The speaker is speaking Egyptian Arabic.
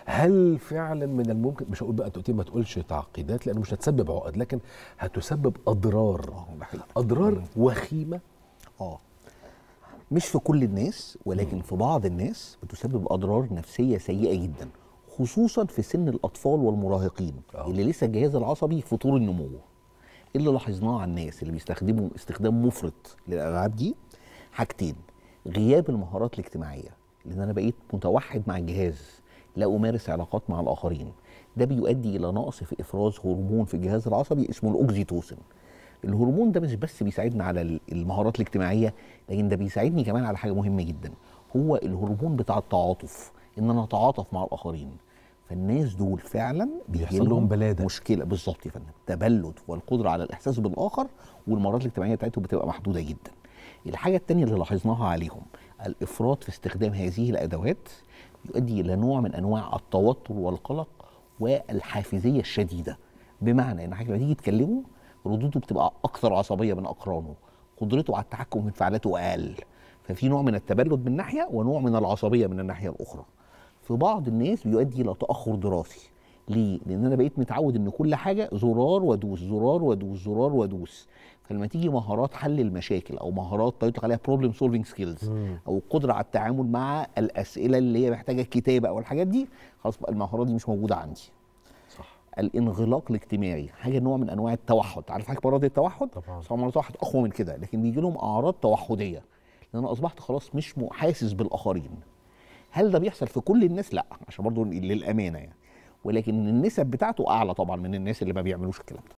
هل فعلا من الممكن مش هقول بقى تقول ما تقولش تعقيدات لانه مش هتسبب عقد لكن هتسبب اضرار اه ده حقيقي اضرار وخيمه اه مش في كل الناس ولكن في بعض الناس بتسبب اضرار نفسيه سيئه جدا خصوصا في سن الاطفال والمراهقين آه. اللي لسه الجهاز العصبي في طور النمو إيه اللي لاحظناه على الناس اللي بيستخدموا استخدام مفرط للالعاب دي حاجتين غياب المهارات الاجتماعيه لان انا بقيت متوحد مع الجهاز لا امارس علاقات مع الاخرين ده بيؤدي الى نقص في افراز هرمون في الجهاز العصبي اسمه الاوكسيتوسين الهرمون ده مش بس بيساعدنا على ال- المهارات الاجتماعيه لكن ده بيساعدني كمان على حاجه مهمه جدا هو الهرمون بتاع التعاطف ان انا اتعاطف مع الاخرين فالناس دول فعلا بيجي بيحصل لهم بلادة. مشكله بالظبط يا فندم تبلد والقدره على الاحساس بالاخر والمهارات الاجتماعيه بتاعتهم بتبقى محدوده جدا الحاجه الثانيه اللي لاحظناها عليهم الافراط في استخدام هذه الادوات يؤدي الى نوع من انواع التوتر والقلق والحافزيه الشديده بمعنى ان حاجه لما تيجي تكلمه ردوده بتبقى اكثر عصبيه من اقرانه قدرته على التحكم في انفعالاته اقل ففي نوع من التبلد من ناحيه ونوع من العصبيه من الناحيه الاخرى في بعض الناس بيؤدي الى تاخر دراسي ليه؟ لان انا بقيت متعود ان كل حاجه زرار وادوس زرار وادوس زرار وادوس فلما تيجي مهارات حل المشاكل او مهارات بيطلق عليها بروبلم سولفنج سكيلز او القدره على التعامل مع الاسئله اللي هي محتاجه كتابه او الحاجات دي خلاص بقى المهارات دي مش موجوده عندي صح الانغلاق الاجتماعي حاجه نوع من انواع التوحد عارف حاجه مرض التوحد طبعاً. طبعا مرض التوحد اقوى من كده لكن بيجي لهم اعراض توحديه لان انا اصبحت خلاص مش م- حاسس بالاخرين هل ده بيحصل في كل الناس لا عشان برضو للامانه يعني ولكن النسب بتاعته اعلى طبعا من الناس اللي ما بيعملوش الكلام ده